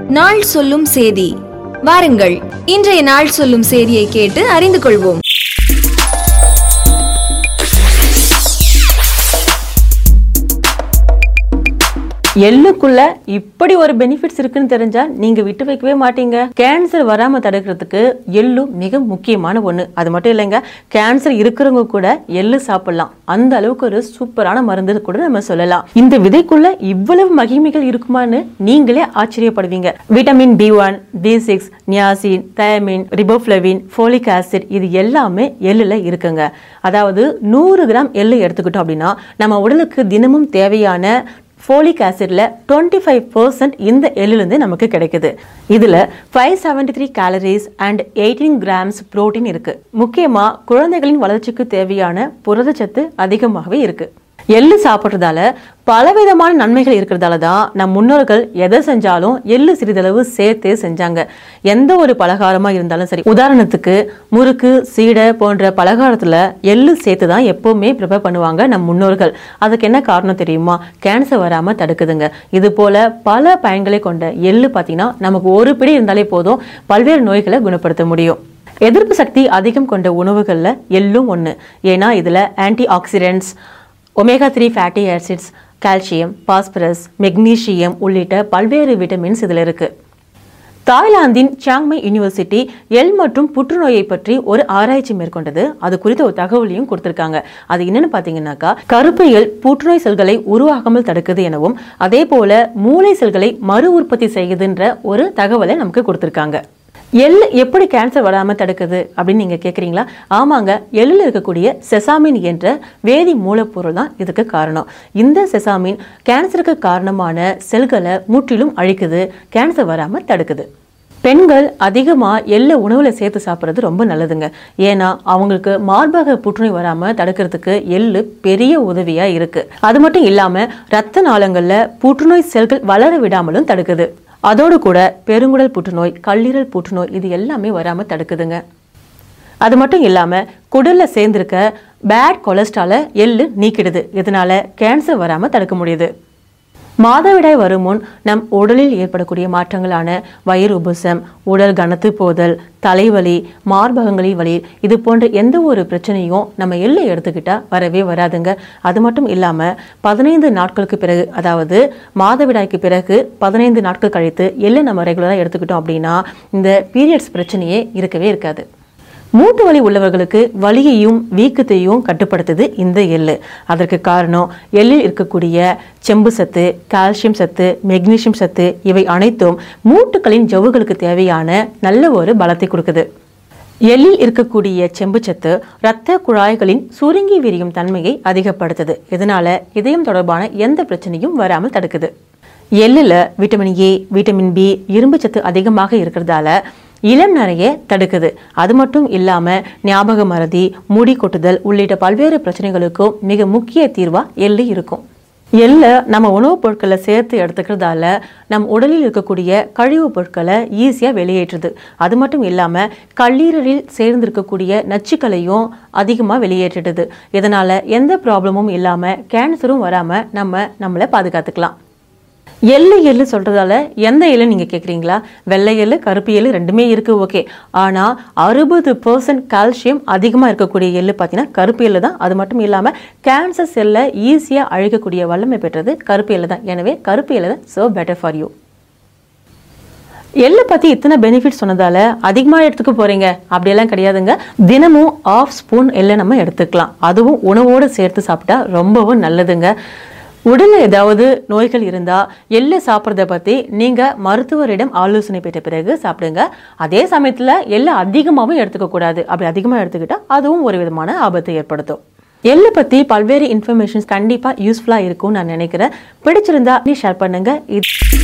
நாள் சொல்லும் சேதி வாருங்கள் இன்றைய நாள் சொல்லும் சேதியை கேட்டு அறிந்து கொள்வோம் எள்ளுக்குள்ள இப்படி ஒரு பெனிஃபிட்ஸ் இருக்குன்னு தெரிஞ்சா நீங்க விட்டு வைக்கவே மாட்டீங்க கேன்சர் வராம தடுக்கிறதுக்கு எள்ளு மிக முக்கியமான ஒண்ணு அது மட்டும் இல்லைங்க கேன்சர் இருக்கிறவங்க கூட எள்ளு சாப்பிடலாம் அந்த அளவுக்கு ஒரு சூப்பரான மருந்து கூட நம்ம சொல்லலாம் இந்த விதைக்குள்ள இவ்வளவு மகிமைகள் இருக்குமான்னு நீங்களே ஆச்சரியப்படுவீங்க vitamin B one B six niacin thiamine riboflavin folic acid இது எல்லாமே எள்ளுல இருக்குங்க அதாவது நூறு கிராம் எள்ளு எடுத்துக்கிட்டோம் அப்படின்னா நம்ம உடலுக்கு தினமும் தேவையான ஃபோலிக் ஆசிட்ல டுவெண்ட்டி ஃபைவ் பர்சன்ட் இந்த எள்ளுலேருந்து நமக்கு கிடைக்குது இதில் five seventy three calories and eighteen grams protein இருக்கு முக்கியமாக குழந்தைகளின் வளர்ச்சிக்கு தேவையான புரதச்சத்து அதிகமாகவே இருக்கு எள்ளு சாப்பிட்றதால பலவிதமான நன்மைகள் இருக்கிறதால தான் நம் முன்னோர்கள் எதை செஞ்சாலும் எள்ளு சிறிதளவு சேர்த்தே செஞ்சாங்க எந்த ஒரு பலகாரமா இருந்தாலும் சரி உதாரணத்துக்கு முறுக்கு சீடை போன்ற பலகாரத்துல எள்ளு சேர்த்து தான் எப்பவுமே ப்ரிப்பேர் பண்ணுவாங்க நம் முன்னோர்கள் அதுக்கு என்ன காரணம் தெரியுமா கேன்சர் வராம தடுக்குதுங்க இது போல பல பயன்களை கொண்ட எள்ளு பார்த்தீங்கன்னா நமக்கு ஒரு பிடி இருந்தாலே போதும் பல்வேறு நோய்களை குணப்படுத்த முடியும் எதிர்ப்பு சக்தி அதிகம் கொண்ட உணவுகளில் எள்ளும் ஒன்று ஏன்னா இதில் antioxidants omega three fatty acids calcium phosphorus magnesium உள்ளிட்ட பல்வேறு விட்டமின்ஸ் இதில் இருக்கு தாய்லாந்தின் சாங்மை யூனிவர்சிட்டி எல் மற்றும் புற்றுநோயை பற்றி ஒரு ஆராய்ச்சி மேற்கொண்டது அது குறித்த ஒரு தகவலையும் கொடுத்திருக்காங்க அது என்னன்னு பார்த்தீங்கன்னாக்கா கருப்பு எல் புற்றுநோய் செல்களை உருவாகாமல் தடுக்குது எனவும் அதே போல மூளை செல்களை மறு உற்பத்தி செய்யுதுன்ற ஒரு தகவலை நமக்கு கொடுத்திருக்காங்க எள் எப்படி கேன்சர் வராம தடுக்குது அப்படின்னு நீங்க கேக்குறீங்களா ஆமாங்க எள்ளில் இருக்கக்கூடிய செசாமின் என்ற வேதி மூலப்பொருள் தான் இதுக்கு காரணம் இந்த செசாமின் கேன்சருக்கு காரணமான செல்களை முற்றிலும் அழிக்குது கேன்சர் வராம தடுக்குது பெண்கள் அதிகமாக எள்ளை உணவில் சேர்த்து சாப்பிட்றது ரொம்ப நல்லதுங்க ஏன்னா அவங்களுக்கு மார்பக புற்றுநோய் வராமல் தடுக்கிறதுக்கு எள்ளு பெரிய உதவியாக இருக்குது அது மட்டும் இல்லாமல் ரத்த நாளங்களில் புற்றுநோய் செல்கள் வளர விடாமலும் தடுக்குது அதோடு கூட பெருங்குடல் புற்றுநோய் கல்லீரல் புற்றுநோய் இது எல்லாமே வராமல் தடுக்குதுங்க அது மட்டும் இல்லாமல் குடலில் சேர்ந்திருக்க பேட் கொலஸ்ட்ராலை எள்ளு நீக்கிடுது இதனால கேன்சர் வராமல் தடுக்க முடியுது மாதவிடாய் வரும் முன் நம் உடலில் ஏற்படக்கூடிய மாற்றங்களான வயிறு உபசம் உடல் கனத்து போதல் தலைவலி மார்பகங்களில் வலி இது போன்ற எந்த ஒரு பிரச்சனையும் நம்ம எள்ளை எடுத்துக்கிட்டா வரவே வராதுங்க அது மட்டும் இல்லாமல் பதினைந்து நாட்களுக்கு பிறகு அதாவது மாதவிடாய்க்கு பிறகு பதினைந்து நாட்கள் கழித்து எள்ளை நம்ம ரெகுலராக எடுத்துக்கிட்டோம் அப்படின்னா இந்த பீரியட்ஸ் பிரச்சனையே இருக்கவே இருக்காது மூட்டு வலி உள்ளவர்களுக்கு வலியையும் வீக்கத்தையும் கட்டுப்படுத்துது இந்த எள்ளு அதற்கு காரணம் எள்ளில் இருக்கக்கூடிய செம்பு சத்து கால்சியம் சத்து மெக்னீசியம் சத்து இவை அனைத்தும் மூட்டுகளின் ஜவ்வுகளுக்கு தேவையான நல்ல ஒரு பலத்தை கொடுக்குது எள்ளில் இருக்கக்கூடிய செம்புச்சத்து இரத்த குழாய்களின் சுருங்கி விரியும் தன்மையை அதிகப்படுத்துது இதனால இதயம் தொடர்பான எந்த பிரச்சனையும் வராமல் தடுக்குது எள்ளில் விட்டமின் ஏ விட்டமின் பி இரும்பு சத்து அதிகமாக இருக்கிறதால இளம் நிறைய தடுக்குது அது மட்டும் இல்லாமல் ஞாபக மறதி முடி கொட்டுதல் உள்ளிட்ட பல்வேறு பிரச்சனைகளுக்கும் மிக முக்கிய தீர்வா எள்ளு இருக்கும் எள்ளை நம்ம உணவுப் பொருட்களை சேர்த்து எடுத்துக்கிறதால நம் உடலில் இருக்கக்கூடிய கழிவுப் பொருட்களை ஈஸியாக வெளியேற்றுது அது மட்டும் இல்லாமல் கல்லீரலில் சேர்ந்திருக்கக்கூடிய நச்சுக்களையும் அதிகமாக வெளியேற்றிடுது இதனால் எந்த ப்ராப்ளமும் இல்லாமல் கேன்சரும் வராமல் நம்ம நம்மளை பாதுகாத்துக்கலாம் எள்ளு எள்ளு சொல்றதால எந்த எள்ளு நீங்க கேக்குறீங்களா வெள்ளை எள்ளு கருப்பு எள்ளு ரெண்டுமே இருக்கு ஓகே ஆனா அறுபது பர்சன்ட் கால்சியம் அதிகமா இருக்கக்கூடிய எள்ளு பார்த்தீங்கன்னா கருப்பு எள்ளு தான் அது மட்டும் இல்லாம கேன்சர் செல்லை ஈஸியா அழிக்கக்கூடிய வல்லமை பெற்றது கருப்பு எள்ளு தான் எனவே கருப்பு எள்ளு தான் so பெட்டர் ஃபார் யூ எள்ளு பத்தி இத்தனை பெனிஃபிட் சொன்னதால அதிகமா எடுத்துக்க போறீங்க அப்படியெல்லாம் கிடையாதுங்க தினமும் ஆஃப் ஸ்பூன் எள்ளை நம்ம எடுத்துக்கலாம் அதுவும் உணவோடு சேர்த்து சாப்பிட்டா ரொம்பவும் நல்லதுங்க உடல்ல ஏதாவது நோய்கள் இருந்தா எள்ளு சாப்பிட்றத பத்தி நீங்க மருத்துவரிடம் ஆலோசனை பெற்ற பிறகு சாப்பிடுங்க அதே சமயத்துல எள்ளு அதிகமாகவும் எடுத்துக்க கூடாது அப்படி அதிகமாக எடுத்துக்கிட்டா அதுவும் ஒரு விதமான ஆபத்தை ஏற்படுத்தும் எள்ளு பத்தி பல்வேறு இன்ஃபர்மேஷன்ஸ் கண்டிப்பா யூஸ்ஃபுல்லா இருக்கும்னு நான் நினைக்கிறேன் பிடிச்சிருந்தா நீ ஷேர் பண்ணுங்க இது